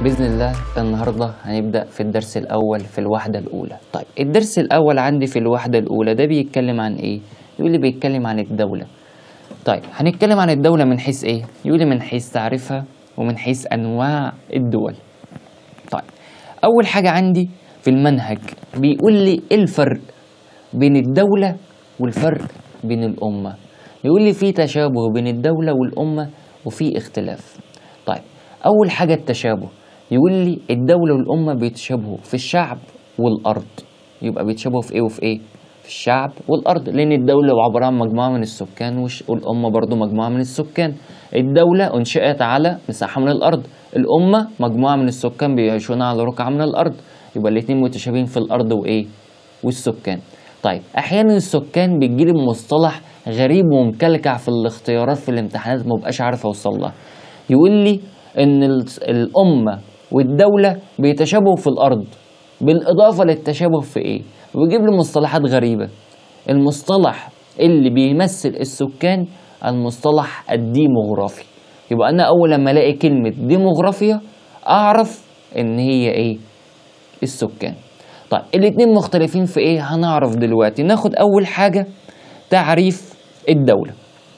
بإذن الله النهاردة هنبدأ في الدرس الأول في الوحدة الأولى طيب الدرس الأول عندي في الوحدة الأولى ده بيتكلم عن إيه؟ يقول لي بيتكلم عن الدولة طيب هنتكلم عن الدولة من حيث إيه؟ يقول لي من حيث تعريفها ومن حيث أنواع الدول طيب أول حاجة عندي في المنهج بيقول لي إيه الفرق بين الدولة والفرق بين الأمة يقول لي في تشابه بين الدولة والأمة وفي اختلاف طيب أول حاجة التشابه يقول لي الدولة والأمة بيتشابهوا في الشعب والأرض يبقى بيتشابهوا في إيه وفي إيه؟ في الشعب والأرض لأن الدولة عبارة عن مجموعة من السكان وش- والأمة برضو مجموعة من السكان الدولة أنشئت على مساحة من الأرض الأمة مجموعة من السكان بيعيشون على رقعة من الأرض يبقى الاتنين متشابهين في الأرض وإيه؟ والسكان طيب احيانا السكان بتجيلي بمصطلح غريب ومكلكع في الاختيارات في الامتحانات مبقاش عارف اوصل لها يقول لي ان ال- الامه والدوله بيتشابهوا في الارض بالاضافه للتشابه في ايه ويجيب لي مصطلحات غريبه المصطلح اللي بيمثل السكان المصطلح الديموغرافي يبقى انا اول لما الاقي كلمه ديموغرافيا اعرف ان هي ايه السكان طيب الاتنين مختلفين في ايه هنعرف دلوقتي ناخد اول حاجة تعريف الدولة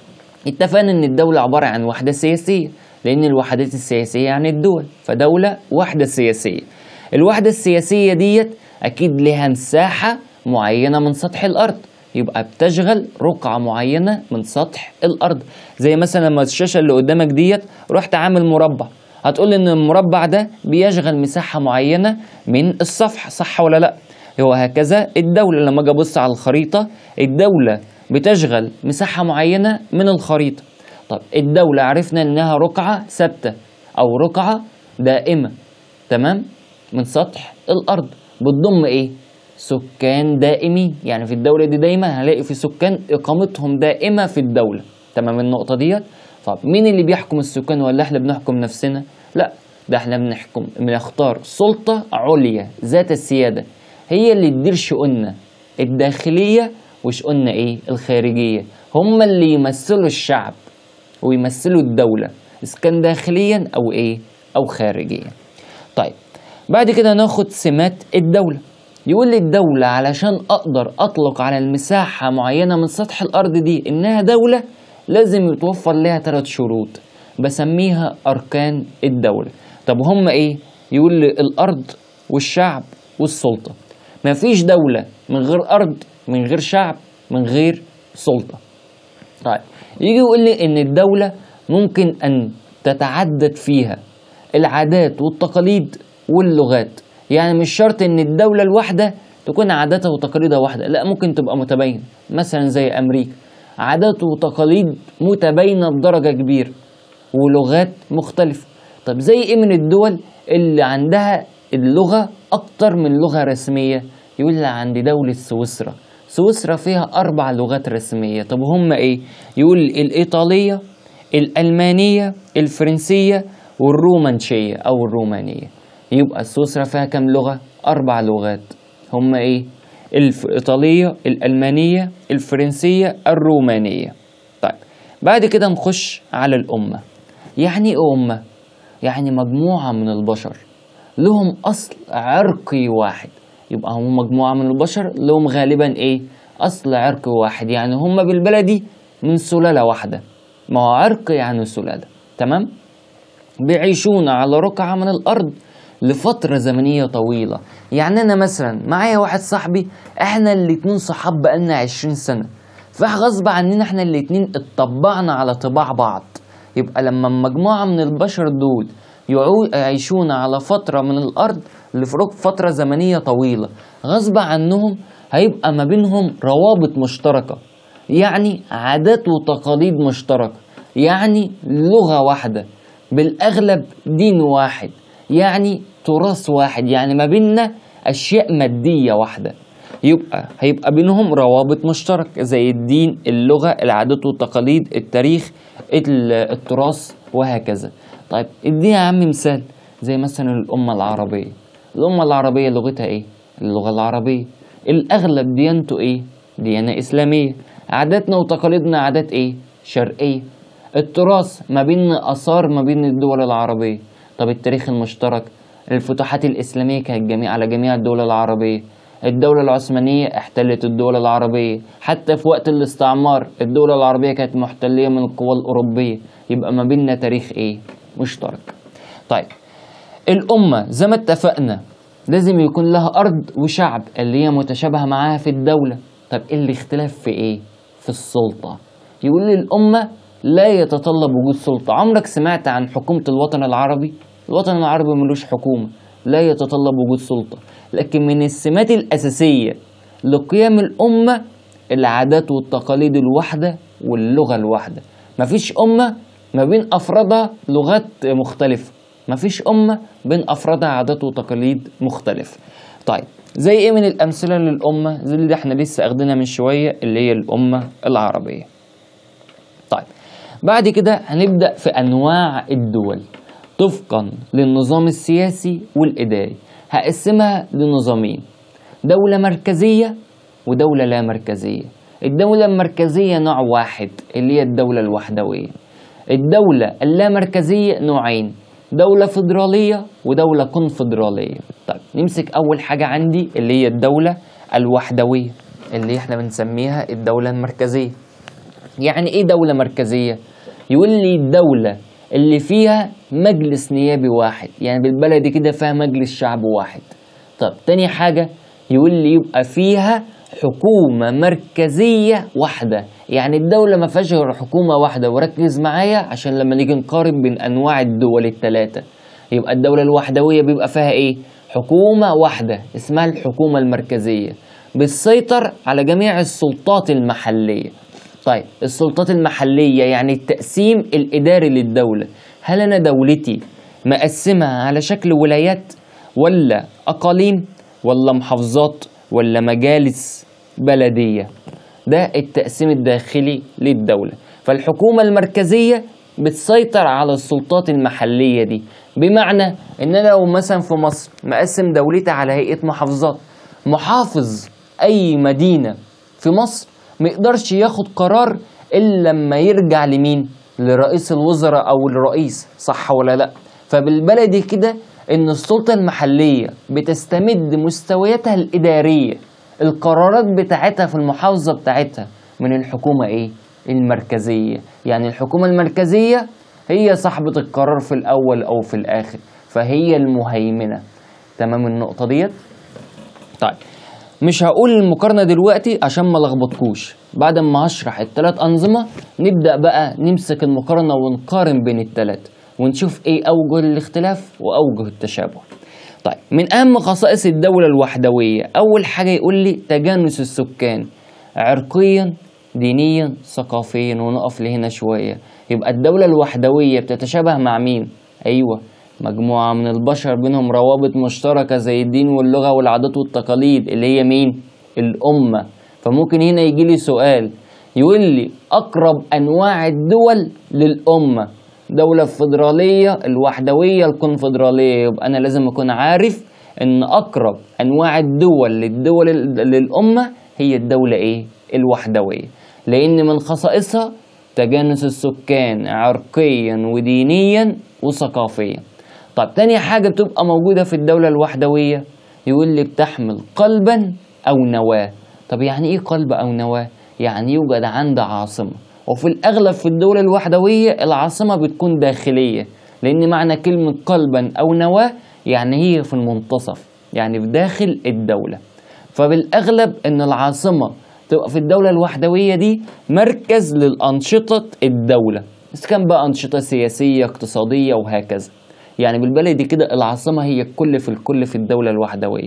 اتفقنا ان الدولة عبارة عن وحدة سياسية لان الوحدات السياسية يعني الدول فدولة وحدة سياسية الوحدة السياسية ديت اكيد لها مساحة معينة من سطح الارض يبقى بتشغل رقعة معينة من سطح الارض زي مثلا لما الشاشة اللي قدامك ديت رحت عامل مربع هتقول ان المربع ده بيشغل مساحة معينة من الصفحة صح ولا لا هو هكذا الدولة لما اجي ابص على الخريطة الدولة بتشغل مساحة معينة من الخريطة طب الدولة عرفنا انها رقعة ثابتة او رقعة دائمة تمام من سطح الارض بتضم ايه سكان دائمين يعني في الدولة دي دايما هلاقي في سكان اقامتهم دائمة في الدولة تمام النقطة ديت طب مين اللي بيحكم السكان ولا احنا بنحكم نفسنا لا ده احنا بنحكم بنختار سلطة عليا ذات السيادة هي اللي تدير شؤوننا الداخلية وشؤوننا ايه الخارجية هم اللي يمثلوا الشعب ويمثلوا الدولة إذا كان داخليا أو إيه أو خارجيا طيب بعد كده ناخد سمات الدولة يقول لي الدولة علشان أقدر أطلق على المساحة معينة من سطح الأرض دي إنها دولة لازم يتوفر لها ثلاث شروط بسميها أركان الدولة طب هم إيه؟ يقول لي الأرض والشعب والسلطة مفيش دولة من غير أرض من غير شعب من غير سلطة طيب يجي يقول لي ان الدولة ممكن ان تتعدد فيها العادات والتقاليد واللغات يعني مش شرط ان الدولة الواحدة تكون عاداتها وتقاليدها واحدة لا ممكن تبقى متباينة مثلا زي امريكا عادات وتقاليد متباينة بدرجة كبيرة ولغات مختلفة طب زي ايه من الدول اللي عندها اللغة اكتر من لغة رسمية يقول لي عندي دولة سويسرا سويسرا فيها أربع لغات رسمية طب هم إيه؟ يقول الإيطالية الألمانية الفرنسية والرومانشية أو الرومانية يبقى سويسرا فيها كم لغة؟ أربع لغات هم إيه؟ الإيطالية الألمانية الفرنسية الرومانية طيب بعد كده نخش على الأمة يعني إيه أمة؟ يعني مجموعة من البشر لهم أصل عرقي واحد يبقى هم مجموعة من البشر لهم غالبا إيه أصل عرقي واحد يعني هم بالبلدي من سلالة واحدة ما هو عرق يعني سلالة تمام بيعيشون على رقعة من الأرض لفترة زمنية طويلة يعني أنا مثلا معايا واحد صاحبي إحنا الاتنين صحاب بقالنا عشرين سنة فغصب عننا إحنا الاتنين اتطبعنا على طباع بعض يبقى لما مجموعة من البشر دول يعو- يعيشون على فترة من الأرض لفروق فترة زمنية طويلة غصب عنهم هيبقى ما بينهم روابط مشتركة يعني عادات وتقاليد مشتركة يعني لغة واحدة بالأغلب دين واحد يعني تراث واحد يعني ما بيننا أشياء مادية واحدة يبقى هيبقى بينهم روابط مشتركة زي الدين اللغة العادات والتقاليد التاريخ ال- التراث وهكذا طيب ادينا يا عم مثال زي مثلا الأمة العربية الأمة العربية لغتها ايه؟ اللغة العربية الأغلب ديانته ايه؟ ديانة إسلامية عاداتنا وتقاليدنا عادات ايه؟ شرقية التراث ما بين آثار ما بين الدول العربية طب التاريخ المشترك الفتوحات الإسلامية كانت جميع على جميع الدول العربية الدولة العثمانية احتلت الدول العربية حتى في وقت الاستعمار الدولة العربية كانت محتلية من القوى الأوروبية يبقى ما بيننا تاريخ ايه مشترك طيب الأمة زي ما اتفقنا لازم يكون لها أرض وشعب اللي هي متشابهة معاها في الدولة طب ايه الاختلاف في ايه في السلطة يقول لي الأمة لا يتطلب وجود سلطة عمرك سمعت عن حكومة الوطن العربي الوطن العربي ملوش حكومة لا يتطلب وجود سلطة لكن من السمات الأساسية لقيام الأمة العادات والتقاليد الواحدة واللغة الواحدة مفيش أمة ما بين أفرادها لغات مختلفة مفيش أمة بين أفرادها عادات وتقاليد مختلفة طيب زي إيه من الأمثلة للأمة زي اللي احنا لسه أخدنا من شوية اللي هي الأمة العربية طيب بعد كده هنبدأ في أنواع الدول طبقا للنظام السياسي والإداري هقسمها لنظامين دولة مركزية ودولة لا مركزية الدولة المركزية نوع واحد اللي هي الدولة الوحدوية الدولة اللامركزية نوعين دولة فيدرالية ودولة كونفدرالية طيب نمسك أول حاجة عندي اللي هي الدولة الوحدوية اللي احنا بنسميها الدولة المركزية يعني ايه دولة مركزية؟ يقول لي الدولة اللي فيها مجلس نيابي واحد يعني بالبلدي كده فيها مجلس شعب واحد طب تاني حاجة يقول لي يبقى فيها حكومة مركزية واحدة يعني الدولة ما فيهاش غير حكومة واحدة وركز معايا عشان لما نيجي نقارن بين أنواع الدول الثلاثة يبقى الدولة الوحدوية بيبقى فيها إيه؟ حكومة واحدة اسمها الحكومة المركزية بتسيطر على جميع السلطات المحلية طيب السلطات المحلية يعني التقسيم الإداري للدولة هل أنا دولتي مقسمها على شكل ولايات ولا أقاليم ولا محافظات ولا مجالس بلدية ده التقسيم الداخلي للدولة فالحكومة المركزية بتسيطر على السلطات المحلية دي بمعنى ان انا لو مثلا في مصر مقسم دولتي على هيئة محافظات محافظ اي مدينة في مصر ما يقدرش ياخد قرار الا لما يرجع لمين لرئيس الوزراء او الرئيس صح ولا لا فبالبلدي كده ان السلطة المحلية بتستمد مستوياتها الادارية القرارات بتاعتها في المحافظة بتاعتها من الحكومة ايه المركزية يعني الحكومة المركزية هي صاحبة القرار في الاول او في الاخر فهي المهيمنة تمام النقطة ديت طيب مش هقول المقارنة دلوقتي عشان ما لخبطكوش بعد ما هشرح التلات أنظمة نبدأ بقى نمسك المقارنة ونقارن بين التلات ونشوف ايه أوجه الاختلاف وأوجه التشابه طيب من أهم خصائص الدولة الوحدوية أول حاجة يقول لي تجانس السكان عرقيا دينيا ثقافيا ونقف لهنا شوية يبقى الدولة الوحدوية بتتشابه مع مين؟ أيوة مجموعة من البشر بينهم روابط مشتركة زي الدين واللغة والعادات والتقاليد اللي هي مين؟ الأمة فممكن هنا يجي لي سؤال يقول لي أقرب أنواع الدول للأمة دولة الفيدرالية الوحدوية الكونفدرالية يبقى أنا لازم أكون عارف إن أقرب أنواع الدول للدول للأمة هي الدولة إيه؟ الوحدوية لأن من خصائصها تجانس السكان عرقيا ودينيا وثقافيا طب تاني حاجة بتبقى موجودة في الدولة الوحدوية يقول لي بتحمل قلبا أو نواة طب يعني إيه قلب أو نواة؟ يعني يوجد عند عاصمة وفي الأغلب في الدولة الوحدوية العاصمة بتكون داخلية لأن معنى كلمة قلبا أو نواة يعني هي في المنتصف يعني في داخل الدولة فبالأغلب إن العاصمة تبقى في الدولة الوحدوية دي مركز للأنشطة الدولة إذا كان بقى أنشطة سياسية اقتصادية وهكذا يعني بالبلدي كده العاصمة هي الكل في الكل في الدولة الوحدوية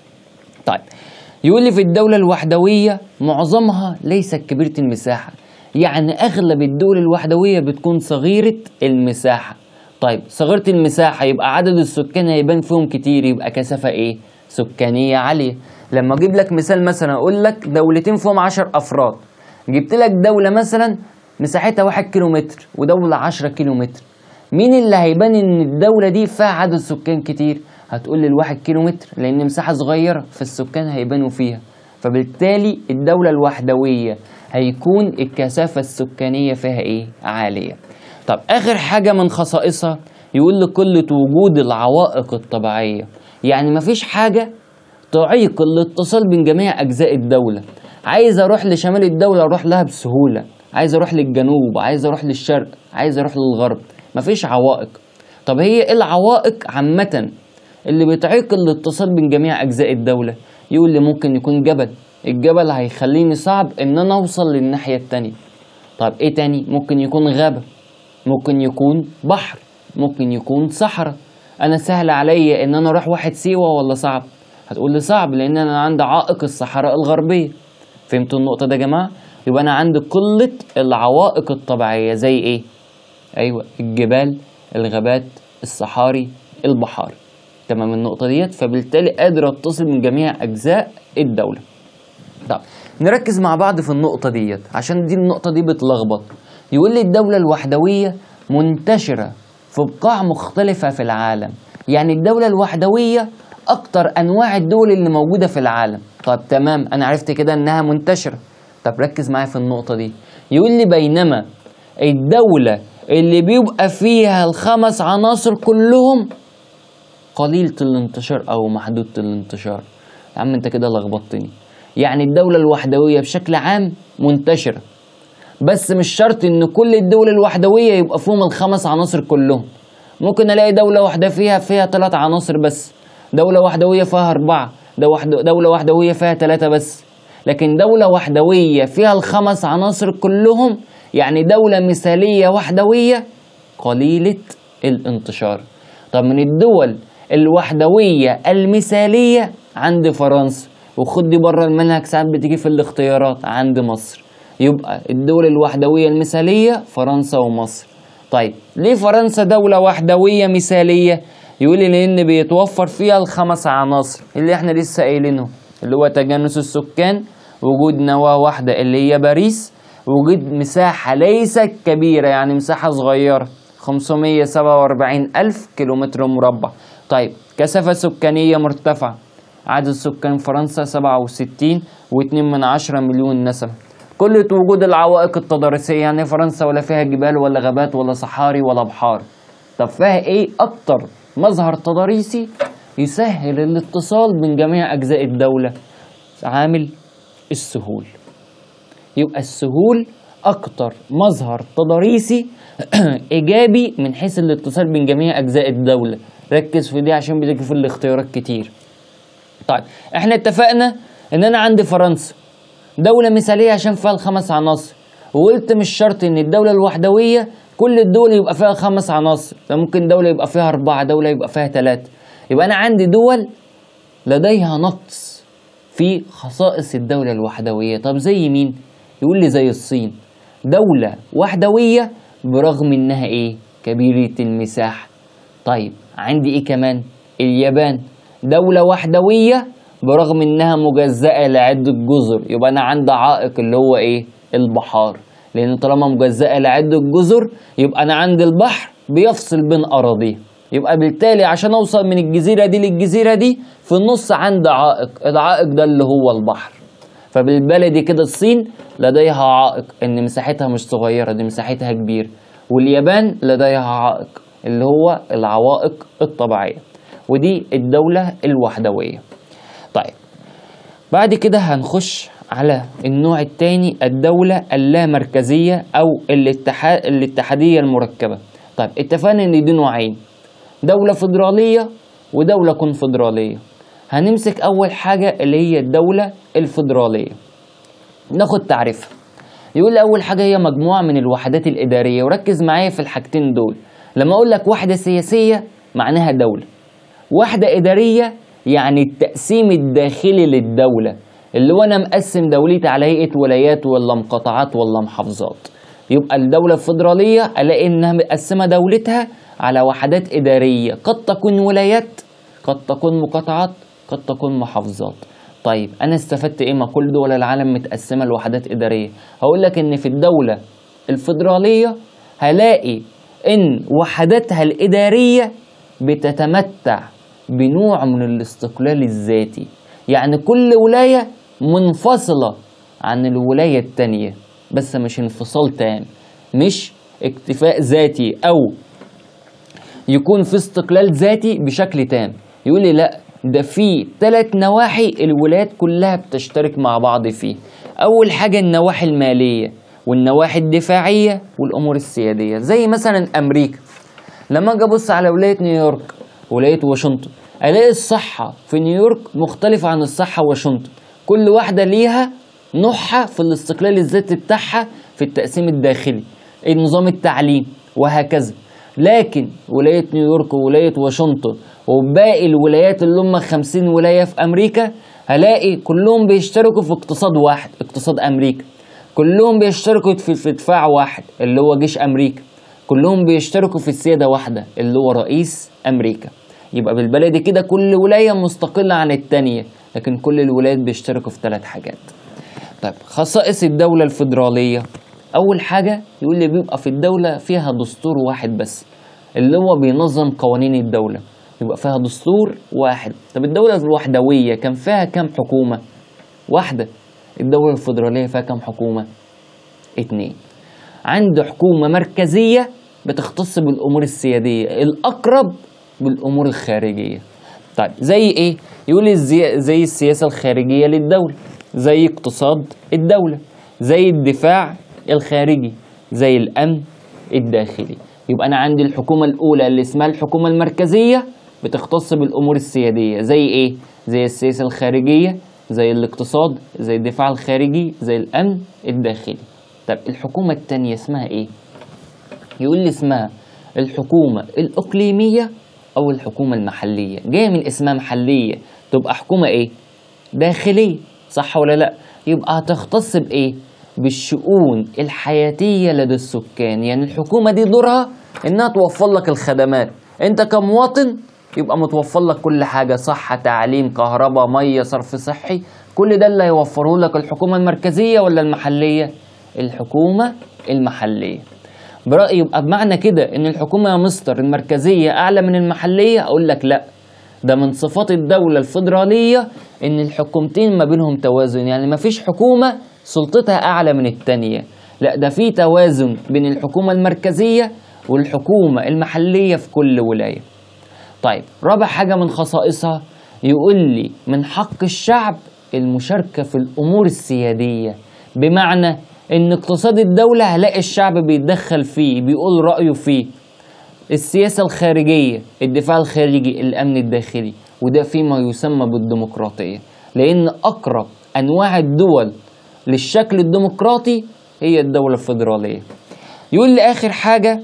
طيب يقول لي في الدولة الوحدوية معظمها ليست كبيرة المساحة يعني أغلب الدول الوحدوية بتكون صغيرة المساحة طيب صغيرة المساحة يبقى عدد السكان هيبان فيهم كتير يبقى كثافة إيه؟ سكانية عالية لما أجيب لك مثال مثلا أقول لك دولتين فيهم عشر أفراد جبت لك دولة مثلا مساحتها واحد كيلو متر ودولة عشرة كيلو متر مين اللي هيبان ان الدولة دي فيها عدد سكان كتير هتقول لي الواحد كيلو متر لان مساحة صغيرة فالسكان هيبانوا فيها فبالتالي الدولة الوحدوية هيكون الكثافة السكانية فيها ايه عالية طب اخر حاجة من خصائصها يقول لقلة وجود العوائق الطبيعية يعني مفيش حاجة تعيق الاتصال بين جميع أجزاء الدولة عايز أروح لشمال الدولة أروح لها بسهولة عايز أروح للجنوب عايز أروح للشرق عايز أروح للغرب مفيش عوائق طب هي إيه العوائق عامة اللي بتعيق الاتصال بين جميع أجزاء الدولة يقول لي ممكن يكون جبل الجبل هيخليني صعب إن أنا أوصل للناحية التانية طب إيه تاني ممكن يكون غابة ممكن يكون بحر ممكن يكون صحراء انا سهل عليا ان انا اروح واحد سيوه ولا صعب هتقول لي صعب لان انا عندي عائق الصحراء الغربيه فهمتوا النقطه ده يا جماعه يبقى انا عندي قله العوائق الطبيعيه زي ايه ايوه الجبال الغابات الصحاري البحار تمام النقطه ديت فبالتالي قادر اتصل من جميع اجزاء الدوله طب نركز مع بعض في النقطة ديت عشان دي النقطة دي بتلخبط يقول لي الدولة الوحدوية منتشرة في بقاع مختلفة في العالم يعني الدولة الوحدوية أكتر أنواع الدول اللي موجودة في العالم طب تمام أنا عرفت كده إنها منتشرة طب ركز معايا في النقطة دي يقول لي بينما الدولة اللي بيبقى فيها الخمس عناصر كلهم قليلة الانتشار أو محدودة الانتشار يا عم أنت كده لخبطتني يعني الدولة الوحدوية بشكل عام منتشرة بس مش شرط ان كل الدول الوحدوية يبقى فيهم الخمس عناصر كلهم ممكن الاقي دولة واحدة فيها فيها ثلاث عناصر بس دولة وحدوية فيها أربعة دولة وحدوية فيها ثلاثة بس لكن دولة وحدوية فيها الخمس عناصر كلهم يعني دولة مثالية وحدوية قليلة الانتشار طب من الدول الوحدوية المثالية عند فرنسا وخد دي بره المنهج ساعات بتيجي في الاختيارات عند مصر يبقى الدول الوحدوية المثالية فرنسا ومصر طيب ليه فرنسا دولة وحدوية مثالية يقول لي لان بيتوفر فيها الخمس عناصر اللي احنا لسه قايلينهم اللي هو تجانس السكان وجود نواة واحدة اللي هي باريس وجود مساحة ليست كبيرة يعني مساحة صغيرة 547 ألف كيلومتر مربع طيب كثافة سكانية مرتفعة عدد سكان فرنسا 67 و2 من عشرة مليون نسمة كل وجود العوائق التضاريسية يعني فرنسا ولا فيها جبال ولا غابات ولا صحاري ولا بحار طب فيها ايه اكتر مظهر تضاريسي يسهل الاتصال بين جميع اجزاء الدولة عامل السهول يبقى السهول اكتر مظهر تضاريسي ايجابي من حيث الاتصال بين جميع اجزاء الدولة ركز في دي عشان بتيجي في الاختيارات كتير طيب احنا اتفقنا ان انا عندي فرنسا دولة مثالية عشان فيها الخمس عناصر وقلت مش شرط ان الدولة الوحدوية كل الدول يبقى فيها خمس عناصر ده ممكن دولة يبقى فيها أربعة دولة يبقى فيها ثلاثة يبقى أنا عندي دول لديها نقص في خصائص الدولة الوحدوية طب زي مين؟ يقول لي زي الصين دولة وحدوية برغم إنها إيه؟ كبيرة المساحة طيب عندي إيه كمان؟ اليابان دولة وحدوية برغم إنها مجزأة لعدة جزر يبقى أنا عندي عائق اللي هو إيه؟ البحار لان طالما مجزأة لعدة جزر يبقى انا عندي البحر بيفصل بين اراضيه يبقى بالتالي عشان اوصل من الجزيرة دي للجزيرة دي في النص عندي عائق العائق ده اللي هو البحر فبالبلدي كده الصين لديها عائق ان مساحتها مش صغيرة دي مساحتها كبير واليابان لديها عائق اللي هو العوائق الطبيعية ودي الدولة الوحدوية طيب بعد كده هنخش على النوع الثاني الدولة اللامركزية أو الاتحاد الاتحادية المركبة طيب اتفقنا إن دي نوعين دولة فيدرالية ودولة كونفدرالية هنمسك أول حاجة اللي هي الدولة الفيدرالية ناخد تعريفها يقول لي أول حاجة هي مجموعة من الوحدات الإدارية وركز معايا في الحاجتين دول لما أقول لك وحدة سياسية معناها دولة وحدة إدارية يعني التقسيم الداخلي للدولة اللي هو انا مقسم دولتي على هيئه ولايات ولا مقاطعات ولا محافظات يبقى الدوله الفيدراليه الاقي انها مقسمه دولتها على وحدات اداريه قد تكون ولايات قد تكون مقاطعات قد تكون محافظات طيب انا استفدت ايه ما كل دول العالم متقسمه لوحدات اداريه هقول لك ان في الدوله الفيدراليه هلاقي ان وحداتها الاداريه بتتمتع بنوع من الاستقلال الذاتي يعني كل ولايه منفصلة عن الولاية التانية بس مش انفصال تام مش اكتفاء ذاتي أو يكون في استقلال ذاتي بشكل تام يقول لي لا ده في ثلاث نواحي الولايات كلها بتشترك مع بعض فيه اول حاجه النواحي الماليه والنواحي الدفاعيه والامور السياديه زي مثلا امريكا لما اجي ابص على ولايه نيويورك ولايه واشنطن الاقي الصحه في نيويورك مختلفه عن الصحه واشنطن كل واحده ليها نوعها في الاستقلال الذاتي بتاعها في التقسيم الداخلي نظام التعليم وهكذا لكن ولاية نيويورك وولاية واشنطن وباقي الولايات اللي هم 50 ولاية في أمريكا هلاقي كلهم بيشتركوا في اقتصاد واحد اقتصاد أمريكا كلهم بيشتركوا في في دفاع واحد اللي هو جيش أمريكا كلهم بيشتركوا في السيادة واحدة اللي هو رئيس أمريكا يبقى بالبلدي كده كل ولاية مستقلة عن التانية لكن كل الولايات بيشتركوا في ثلاث حاجات طيب خصائص الدولة الفيدرالية أول حاجة يقول لي بيبقى في الدولة فيها دستور واحد بس اللي هو بينظم قوانين الدولة يبقى فيها دستور واحد طب الدولة الوحدوية كان فيها كام حكومة؟ واحدة الدولة الفيدرالية فيها كام حكومة؟ اتنين عنده حكومة مركزية بتختص بالأمور السيادية الأقرب بالأمور الخارجية طيب زي إيه؟ يقول لي زي, زي السياسة الخارجية للدولة زي اقتصاد الدولة زي الدفاع الخارجي زي الأمن الداخلي يبقى أنا عندي الحكومة الأولى اللي اسمها الحكومة المركزية بتختص بالأمور السيادية زي إيه؟ زي السياسة الخارجية زي الاقتصاد زي الدفاع الخارجي زي الأمن الداخلي طب الحكومة التانية اسمها إيه؟ يقول لي اسمها الحكومة الإقليمية أو الحكومة المحلية جاية من اسمها محلية تبقى حكومة إيه؟ داخلية صح ولا لأ؟ يبقى هتختص بإيه؟ بالشؤون الحياتية لدى السكان يعني الحكومة دي دورها إنها توفر لك الخدمات أنت كمواطن يبقى متوفر لك كل حاجة صحة تعليم كهرباء مية صرف صحي كل ده اللي هيوفره لك الحكومة المركزية ولا المحلية الحكومة المحلية برأيي يبقى بمعنى كده ان الحكومة يا مستر المركزية اعلى من المحلية اقول لك لا ده من صفات الدولة الفيدرالية ان الحكومتين ما بينهم توازن يعني ما فيش حكومة سلطتها اعلى من التانية لا ده في توازن بين الحكومة المركزية والحكومة المحلية في كل ولاية طيب رابع حاجة من خصائصها يقول لي من حق الشعب المشاركة في الأمور السيادية بمعنى إن اقتصاد الدولة هلاقي الشعب بيتدخل فيه بيقول رأيه فيه السياسة الخارجية الدفاع الخارجي الأمن الداخلي وده فيما يسمى بالديمقراطية لأن أقرب أنواع الدول للشكل الديمقراطي هي الدولة الفيدرالية يقول لي آخر حاجة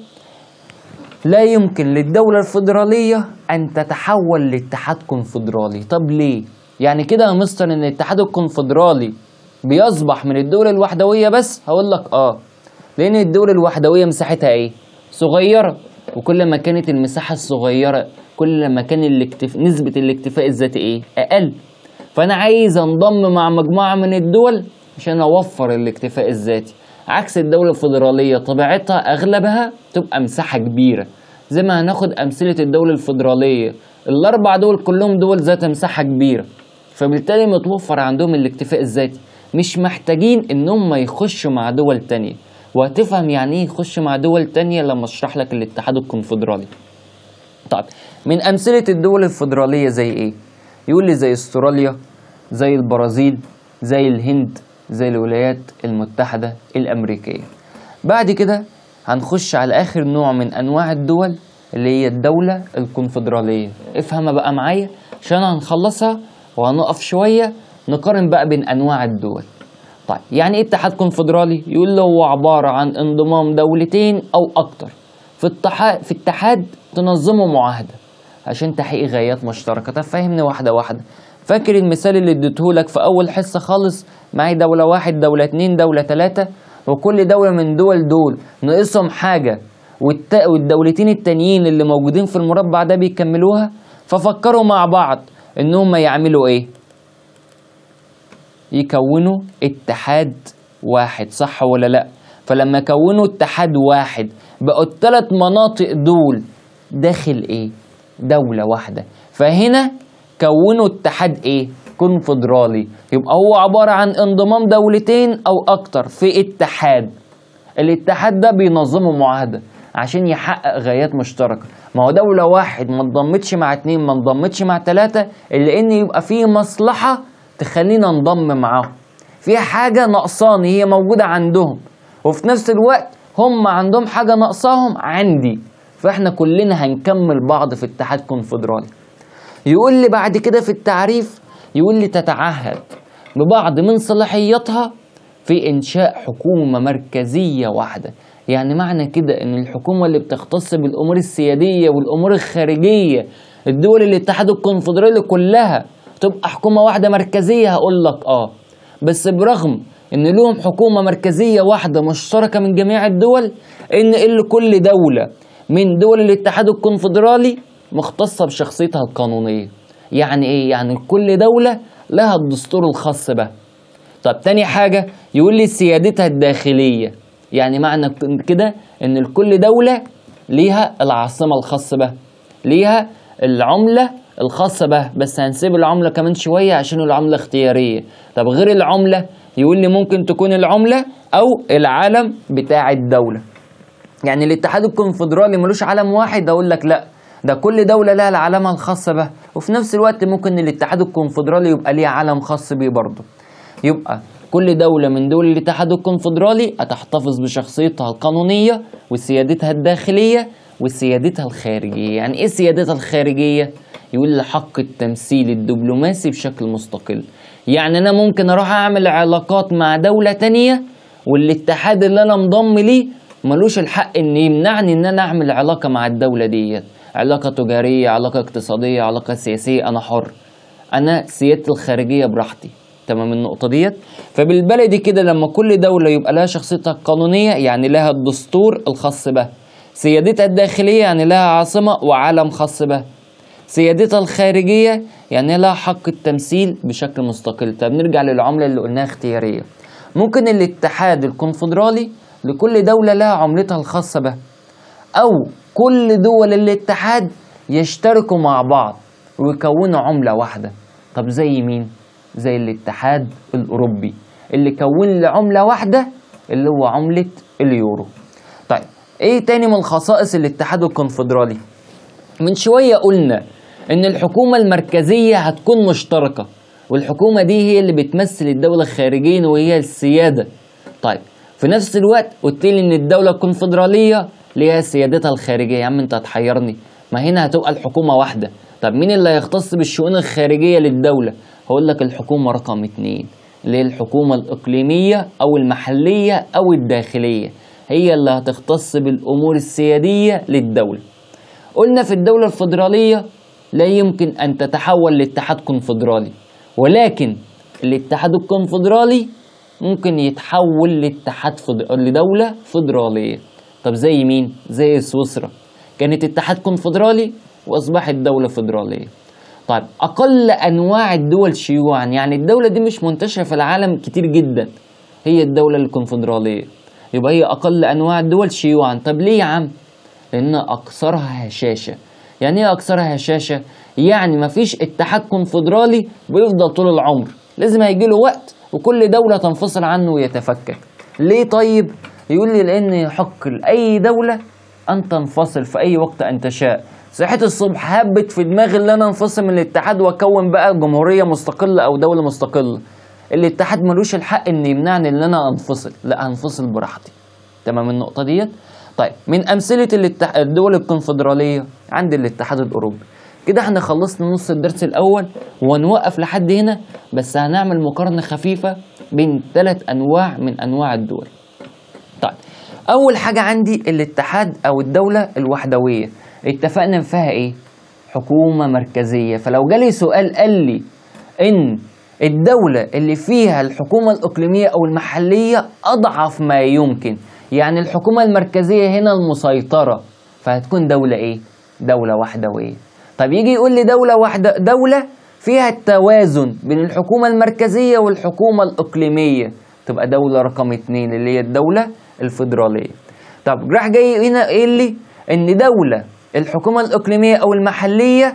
لا يمكن للدولة الفيدرالية أن تتحول لاتحاد كونفدرالي طب ليه؟ يعني كده يا مستر إن الاتحاد الكونفدرالي بيصبح من الدولة الوحدوية بس هقول لك آه لأن الدولة الوحدوية مساحتها إيه؟ صغيرة وكل ما كانت المساحة الصغيرة كل ما كان الاكتف... نسبة الاكتفاء الذاتي إيه؟ أقل فأنا عايز أنضم مع مجموعة من الدول عشان أوفر الاكتفاء الذاتي عكس الدولة الفيدرالية طبيعتها أغلبها تبقى مساحة كبيرة زي ما هناخد أمثلة الدولة الفيدرالية الأربع دول كلهم دول ذات مساحة كبيرة فبالتالي متوفر عندهم الاكتفاء الذاتي مش محتاجين إن هم يخشوا مع دول تانية وهتفهم يعني إيه يخش مع دول تانية لما أشرح لك الاتحاد الكونفدرالي طيب من أمثلة الدول الفيدرالية زي إيه؟ يقول لي زي استراليا زي البرازيل زي الهند زي الولايات المتحدة الأمريكية بعد كده هنخش على آخر نوع من أنواع الدول اللي هي الدولة الكونفدرالية افهمها بقى معايا عشان هنخلصها وهنقف شوية نقارن بقى بين أنواع الدول طيب يعني ايه اتحاد كونفدرالي يقول له هو عبارة عن انضمام دولتين أو أكتر في اتحاد في اتحاد تنظموا معاهدة عشان تحقيق غايات مشتركة طب فهمني واحدة واحدة فاكر المثال اللي اديتهولك في أول حصة خالص معي دولة واحد دولة اتنين دولة تلاتة وكل دولة من دول دول ناقصهم حاجة والت... والدولتين التانيين اللي موجودين في المربع ده بيكملوها ففكروا مع بعض ان هم يعملوا ايه يكونوا اتحاد واحد صح ولا لا فلما كونوا اتحاد واحد بقوا الثلاث مناطق دول داخل ايه دولة واحدة فهنا كونوا اتحاد ايه كونفدرالي يبقى هو عبارة عن انضمام دولتين او اكتر في اتحاد الاتحاد ده بينظموا معاهدة عشان يحقق غايات مشتركة ما هو دولة واحد ما انضمتش مع اتنين ما انضمتش مع تلاتة إلا إن يبقى فيه مصلحة تخلينا ننضم معاهم في حاجة ناقصاني هي موجودة عندهم وفي نفس الوقت هم عندهم حاجة ناقصاهم عندي فاحنا كلنا هنكمل بعض في اتحاد كونفدرالي يقول لي بعد كده في التعريف يقول لي تتعهد ببعض من صلاحياتها في إنشاء حكومة مركزية واحدة يعني معنى كده إن الحكومة اللي بتختص بالأمور السيادية والأمور الخارجية الدول الاتحاد الكونفدرالي كلها تبقى حكومة واحدة مركزية هقول لك آه بس برغم إن لهم حكومة مركزية واحدة مشتركة من جميع الدول إن اللي كل دولة من دول الاتحاد الكونفدرالي مختصة بشخصيتها القانونية يعني إيه؟ يعني كل دولة لها الدستور الخاص بها طب تاني حاجة يقول لي سيادتها الداخلية يعني معنى كده ان لكل دولة ليها العاصمة الخاصة بها ليها العملة الخاصة بها بس هنسيب العملة كمان شوية عشان العملة اختيارية طب غير العملة يقول لي ممكن تكون العملة او العلم بتاع الدولة يعني الاتحاد الكونفدرالي ملوش علم واحد اقول لك لا ده كل دولة لها العلامة الخاصة بها وفي نفس الوقت ممكن الاتحاد الكونفدرالي يبقى ليه علم خاص بيه برضه يبقى كل دولة من دول الاتحاد الكونفدرالي هتحتفظ بشخصيتها القانونية وسيادتها الداخلية وسيادتها الخارجية يعني ايه سيادتها الخارجية؟ يقول لي حق التمثيل الدبلوماسي بشكل مستقل يعني انا ممكن اروح اعمل علاقات مع دولة تانية والاتحاد اللي انا منضم ليه ملوش الحق ان يمنعني ان انا اعمل علاقة مع الدولة ديت علاقة تجارية علاقة اقتصادية علاقة سياسية انا حر انا سيادتي الخارجية براحتي تمام النقطة ديت فبالبلدي كده لما كل دولة يبقى لها شخصيتها القانونية يعني لها الدستور الخاص بها سيادتها الداخلية يعني لها عاصمة وعلم خاص بها سيادتها الخارجية يعني لها حق التمثيل بشكل مستقل طب نرجع للعملة اللي قلناها اختيارية ممكن الاتحاد الكونفدرالي لكل دولة لها عملتها الخاصة بها أو كل دول الاتحاد يشتركوا مع بعض ويكونوا عملة واحدة طب زي مين؟ زي الاتحاد الأوروبي اللي كون لي عملة واحدة اللي هو عملة اليورو طيب ايه تاني من خصائص الاتحاد الكونفدرالي من شوية قلنا ان الحكومة المركزية هتكون مشتركة والحكومة دي هي اللي بتمثل الدولة خارجيا وهي السيادة طيب في نفس الوقت قلت لي ان الدولة الكونفدرالية ليها سيادتها الخارجية يا عم انت هتحيرني ما هنا هتبقى الحكومة واحدة طب مين اللي هيختص بالشؤون الخارجية للدولة هقول لك الحكومة رقم اتنين اللي هي الحكومة الإقليمية أو المحلية أو الداخلية هي اللي هتختص بالأمور السيادية للدولة قلنا في الدولة الفيدرالية لا يمكن أن تتحول لاتحاد كونفدرالي ولكن الاتحاد الكونفدرالي ممكن يتحول لاتحاد فد... لدولة فيدرالية طب زي مين؟ زي سويسرا كانت اتحاد كونفدرالي وأصبحت دولة فيدرالية طيب أقل أنواع الدول شيوعا يعني الدولة دي مش منتشرة في العالم كتير جدا هي الدولة الكونفدرالية يبقى هي أقل أنواع الدول شيوعا طب ليه يا عم؟ لأن أكثرها هشاشة يعني إيه أكثرها هشاشة؟ يعني مفيش اتحاد كونفدرالي بيفضل طول العمر لازم هيجي له وقت وكل دولة تنفصل عنه ويتفكك ليه طيب؟ يقول لي لأن يحق لأي دولة أن تنفصل في أي وقت أن تشاء صحيت الصبح هبت في دماغي ان انا انفصل من الاتحاد واكون بقى جمهوريه مستقله او دوله مستقله الاتحاد ملوش الحق ان يمنعني ان انا انفصل لا هنفصل براحتي تمام النقطه ديت طيب من امثله الاتح... الدول الكونفدراليه عند الاتحاد الاوروبي كده احنا خلصنا نص الدرس الاول ونوقف لحد هنا بس هنعمل مقارنه خفيفه بين ثلاث انواع من انواع الدول طيب اول حاجه عندي الاتحاد او الدوله الوحدويه اتفقنا فيها ايه حكومة مركزية فلو جالي سؤال قال لي ان الدولة اللي فيها الحكومة الإقليمية أو المحلية أضعف ما يمكن يعني الحكومة المركزية هنا المسيطرة فهتكون دولة إيه؟ دولة وحدوية طب يجي يقول لي دولة واحدة دولة فيها التوازن بين الحكومة المركزية والحكومة الإقليمية تبقى دولة رقم اتنين اللي هي الدولة الفيدرالية طب راح جاي هنا قايل لي إن دولة الحكومة الإقليمية أو المحلية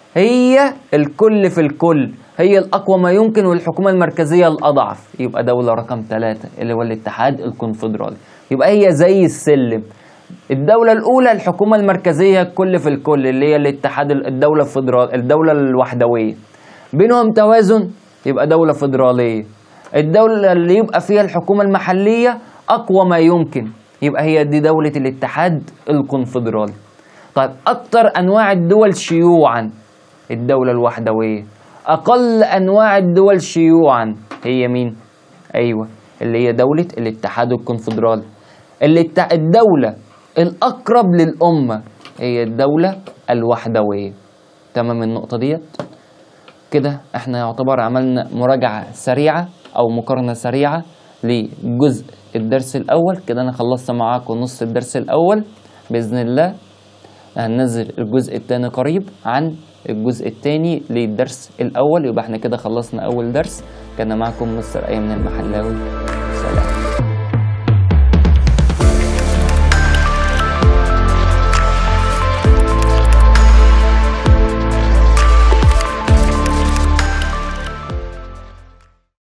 هي الكل في الكل هي الأقوى ما يمكن والحكومة المركزية الأضعف يبقى دولة رقم ثلاثة اللي هو الاتحاد الكونفدرالي يبقى هي زي السلم الدولة الأولى الحكومة المركزية الكل في الكل اللي هي الاتحاد الدولة الفدرال الدولة الوحدوية بينهم توازن يبقى دولة فدرالية الدولة اللي يبقى فيها الحكومة المحلية أقوى ما يمكن يبقى هي دي دولة الاتحاد الكونفدرالي طيب أكتر أنواع الدول شيوعا الدولة الوحدوية أقل أنواع الدول شيوعا هي مين؟ أيوة اللي هي دولة الاتحاد الكونفدرالي اللي الت- الدولة الأقرب للأمة هي الدولة الوحدوية تمام النقطة ديت كده احنا يعتبر عملنا مراجعة سريعة أو مقارنة سريعة لجزء الدرس الأول كده أنا خلصت معاكم نص الدرس الأول بإذن الله هننزل الجزء التاني قريب عن الجزء التاني للدرس الأول يبقى احنا كده خلصنا أول درس كان معكم مستر أيمن المحلاوي